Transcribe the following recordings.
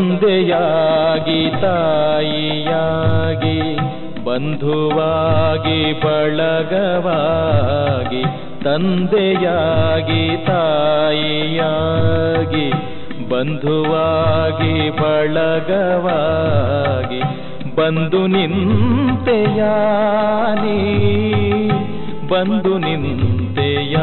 ತಂದೆಯಾಗಿ ತಾಯಿಯಾಗಿ ಬಂಧುವಾಗಿ ಬಳಗವಾಗಿ ತಂದೆಯಾಗಿ ತಾಯಿಯಾಗಿ ಬಂಧುವಾಗಿ ಬಳಗವಾಗಿ ಬಂದು ನಿಂತೆಯಾನಿ ಬಂದು ನಿಂತೆಯ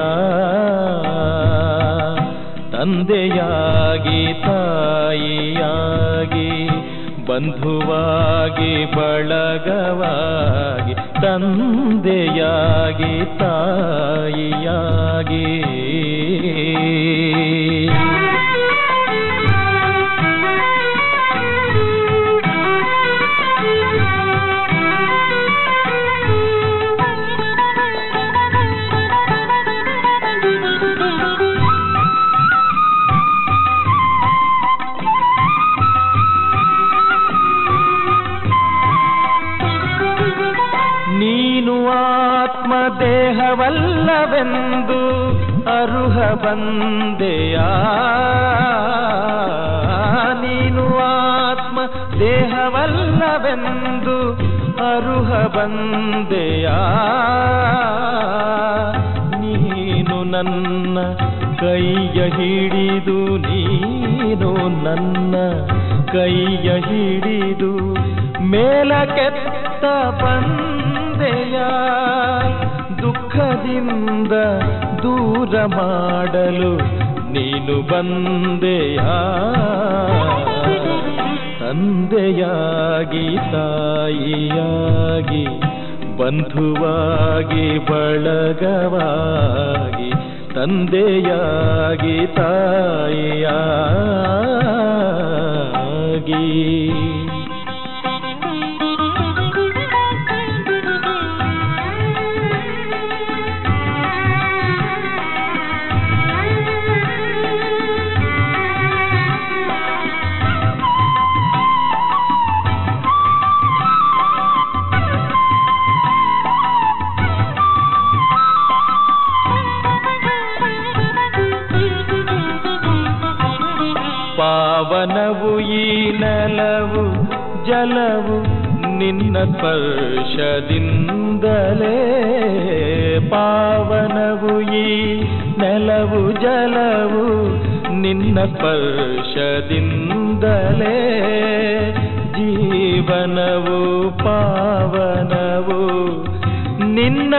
ತಂದೆಯಾಗಿ ತಾಯಿಯಾಗಿ ಬಂಧುವಾಗಿ ಬಳಗವಾಗಿ ತಂದೆಯಾಗಿ ತಾಯಿಯಾಗಿ ನೀನು ಆತ್ಮ ದೇಹವಲ್ಲವೆಂದು ಅರುಹ ಬಂದೆಯ ನೀನು ಆತ್ಮ ದೇಹವಲ್ಲವೆಂದು ಅರುಹ ಬಂದೆಯ ನೀನು ನನ್ನ ಕೈಯ ಹಿಡಿದು ನೀನು ನನ್ನ ಕೈಯ ಹಿಡಿದು ಮೇಲಕ್ಕೆತ್ತ ಬಂದೆಯ ದುಃಖದಿಂದ ದೂರ ಮಾಡಲು ನೀನು ಬಂದೆಯ ತಂದೆಯಾಗಿ ತಾಯಿಯಾಗಿ ಬಂಧುವಾಗಿ ಬಳಗವಾಗಿ ತಂದೆಯಾಗಿ ತಾಯಿಯಾಗಿ ಪಾವನವು ಈ ನೆಲವು ಜಲವು ನಿನ್ನ ಸ್ಪರ್ಶದಿಂದಲೇ ಪಾವನವು ಈ ನೆಲವು ಜಲವು ನಿನ್ನ ಸ್ಪರ್ಶದಿಂದಲೇ ಜೀವನವು ಪಾವನವು ನಿನ್ನ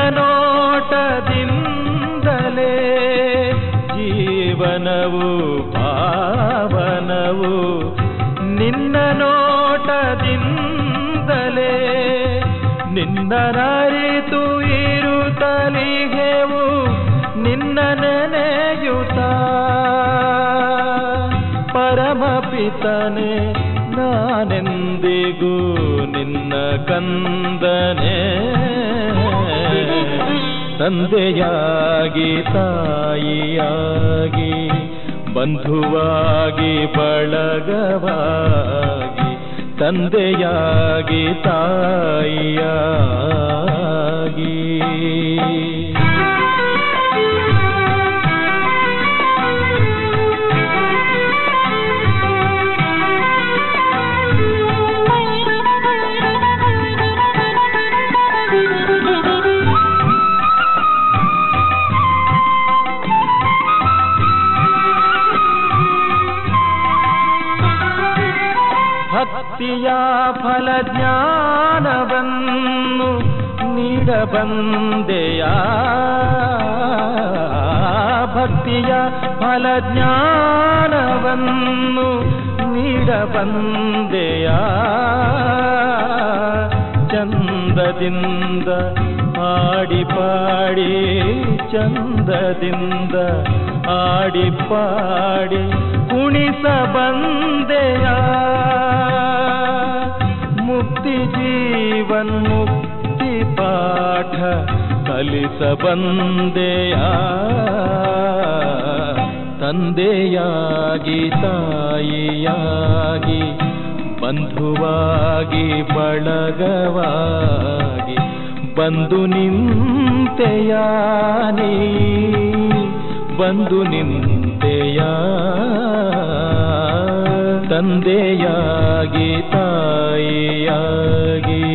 ನೋಟದಿಂದಲೇ ಜೀವನವು ಪಾವನವು ನಿನ್ನ ನೋಟದಿಂದಲೇ ನಿನ್ನ ನರಿತು ಇರುತ್ತಲಿಗೆವು ನಿನ್ನ ನೆನೆಯುತ್ತ ಪರಮಪಿತನೆ ನಾನೆಂದಿಗೂ ನಿನ್ನ ಕಂದನೆ ತಂದೆಯಾಗಿ ತಾಯಿಯಾಗಿ ಬಂಧುವಾಗಿ ಬಳಗವಾಗಿ ತಂದೆಯಾಗಿ ತಾಯಿಯಾಗಿ ಭಕ್ತಿಯ ಫಲ ಜ್ಞಾನವನ್ನು ನೀಡಬಂದೆಯ ಭಕ್ತಿಯ ಫಲ ಜ್ಞಾನವನ್ನು ನೀಡಬಂದೆಯ ಚಂದದಿಂದ ಆಡಿ ಪಾಡಿ ಚಂದದಿಂದ ಆಡಿ ಪಾಡಿ ಕುಣಿಸ ಬಂದೆಯ ಮುಕ್ತಿ ಜೀವನ್ ಮುಕ್ತಿ ಪಾಠ ಕಲಿಸ ಬಂದೆಯ ತಂದೆಯಾಗಿ ತಾಯಿಯಾಗಿ ಬಂಧುವಾಗಿ ಬಳಗವಾಗಿ ಬಂದು ನಿಂತೆಯಾನಿ ಬಂದು ನಿಂತೆ ತಂದೆಯ ತಂದೆಯಾಗಿ ತಾಯಿಯಾಗಿ